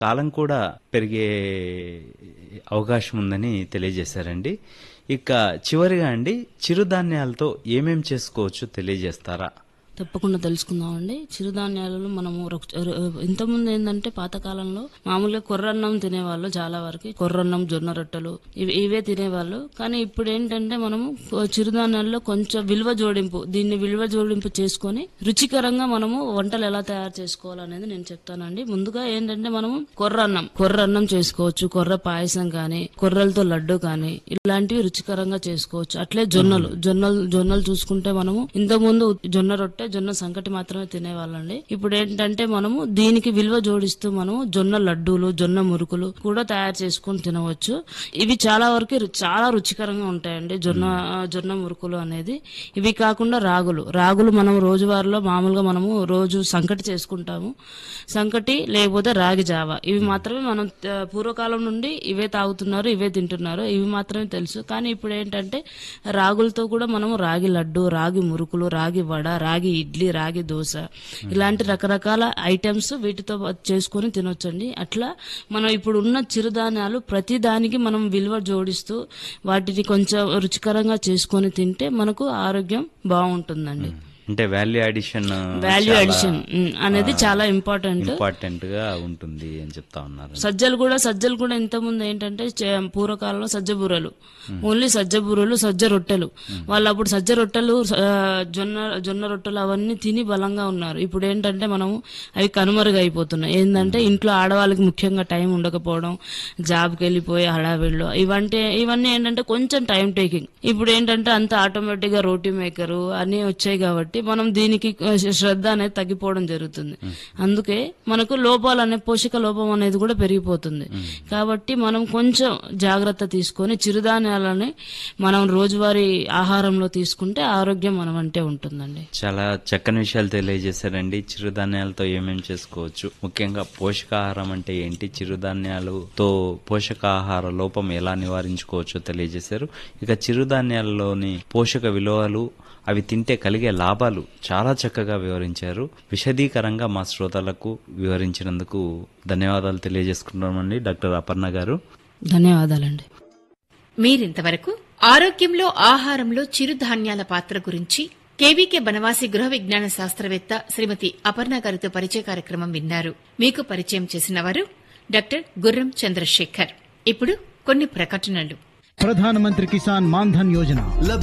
కాలం కూడా పెరిగే అవకాశం ఉందని తెలియజేశారండి ఇక చివరిగా అండి చిరుధాన్యాలతో ఏమేం చేసుకోవచ్చు తెలియజేస్తారా తప్పకుండా తెలుసుకుందామండి చిరుధాన్యాలలో మనము రొక్- ర- ఇంతకుముందు ఏంటంటే పాతకాలంలో మామూలుగా కొర్రన్నం తినేవాళ్ళు చాలా వరకు కొర్రన్నం జొన్న రొట్టెలు ఇవి ఇవే తినేవాళ్ళు కానీ ఇప్పుడు ఏంటంటే మనము కొ- చిరుధాన్యాల్లో కొంచెం విలువ జోడింపు దీన్ని విలువ జోడింపు చేసుకొని రుచికరంగా మనము వంటలు ఎలా తయారు చేసుకోవాలనేది నేను చెప్తానండి ముందుగా ఏంటంటే మనము కొర్రన్నం కొర్రన్నం చేసుకోవచ్చు కొర్ర పాయసం కానీ కొర్రలతో లడ్డు కానీ ఇలాంటివి రుచికరంగా చేసుకోవచ్చు అట్లే జొన్నలు జొన్నలు జొన్నలు చూసుకుంటే మనము ఇంతకుముందు జొన్న రొట్టె జొన్న సంకటి మాత్రమే తినేవాళ్ళండి ఇప్పుడు ఏంటంటే మనము దీనికి విలువ జోడిస్తూ మనము జొన్న లడ్డూలు జొన్న మురుకులు కూడా తయారు చేసుకొని తినవచ్చు ఇవి చాలా వరకు రు- చాలా రుచికరంగా ఉంటాయండి జొన్న ఆ, జొన్న మురుకులు అనేది ఇవి కాకుండా రాగులు రాగులు మనం రోజువారీలో మామూలుగా మనము రోజు సంకటి చేసుకుంటాము సంకటి లేకపోతే రాగి జావ ఇవి మాత్రమే మనం ఆ, పూర్వకాలం నుండి ఇవే తాగుతున్నారు ఇవే తింటున్నారు ఇవి మాత్రమే తెలుసు కానీ ఇప్పుడు ఏంటంటే రాగులతో కూడా మనము రాగి లడ్డు రాగి మురుకులు రాగి వడ రాగి ఇడ్లీ రాగి దోశ ఇలాంటి రకరకాల ఐటమ్స్ వీటితో చేసుకొని తినొచ్చండి అట్లా మనం ఇప్పుడు ఉన్న చిరుధాన్యాలు ప్రతి దానికి మనం విలువ జోడిస్తూ వాటిని కొంచెం రుచికరంగా చేసుకొని తింటే మనకు ఆరోగ్యం బాగుంటుందండి అంటే వాల్యూ అడిషన్ వాల్యూ అడిషన్ అనేది చాలా ఇంపార్టెంట్ ఇంపార్టెంట్ గా ఉంటుంది అని చెప్తా ఉన్నారు సజ్జలు కూడా సజ్జలు కూడా ఇంత ముందు ఏంటంటే చే- పూర్వకాలంలో సజ్జ బూరలు ఓన్లీ సజ్జ బూరలు సజ్జ రొట్టెలు వాళ్ళు అప్పుడు సజ్జ రొట్టెలు ఆ, జొన్న జొన్న రొట్టెలు అవన్నీ తిని బలంగా ఉన్నారు ఇప్పుడు ఏంటంటే మనము అవి కనుమరుగైపోతున్నాయి ఏంటంటే ఇంట్లో ఆడవాళ్ళకి ముఖ్యంగా టైం ఉండకపోవడం జాబ్కి వెళ్ళిపోయి హడావిడిలో ఇవంటే ఇవన్నీ ఏంటంటే కొంచెం టైం టేకింగ్ ఇప్పుడు ఏంటంటే అంత ఆటోమేటిక్ గా రోటీ మేకర్ అన్ని వచ్చాయి కాబట్టి మనం దీనికి ఆ, శ్రద్ధ అనేది తగ్గిపోవడం జరుగుతుంది అందుకే మనకు లోపాలు అనే పోషక లోపం అనేది కూడా పెరిగిపోతుంది కాబట్టి మనం కొంచెం జాగ్రత్త తీసుకొని చిరుధాన్యాలని మనం రోజువారీ ఆహారంలో తీసుకుంటే ఆరోగ్యం మనం అంటే ఉంటుందండి చాలా చక్కని విషయాలు తెలియజేశారండి చిరుధాన్యాలతో ఏమేం చేసుకోవచ్చు ముఖ్యంగా పోషకాహారం అంటే ఏంటి చిరుధాన్యాలతో పోషకాహార లోపం ఎలా నివారించుకోవచ్చో తెలియజేశారు ఇక చిరుధాన్యాలలోని పోషక విలువలు అవి తింటే కలిగే లాభాలు చాలా చక్కగా వివరించారు విశదీకరంగా మా శ్రోతలకు వివరించినందుకు ధన్యవాదాలు తెలియజేసుకుంటున్నామండి డాక్టర్ అపర్ణ గారు ధన్యవాదాలండి మీరింతవరకు ఆరోగ్యంలో ఆహారంలో చిరుధాన్యాల పాత్ర గురించి కేవీకే బనవాసి గృహ విజ్ఞాన శాస్త్రవేత్త శ్రీమతి అపర్ణ గారితో పరిచయ కార్యక్రమం విన్నారు మీకు పరిచయం చేసిన వారు డాక్టర్ గుర్రం చంద్రశేఖర్ ఇప్పుడు కొన్ని ప్రకటనలు ప్రధానమంత్రి కిసాన్ మాన్ధన్ యోజన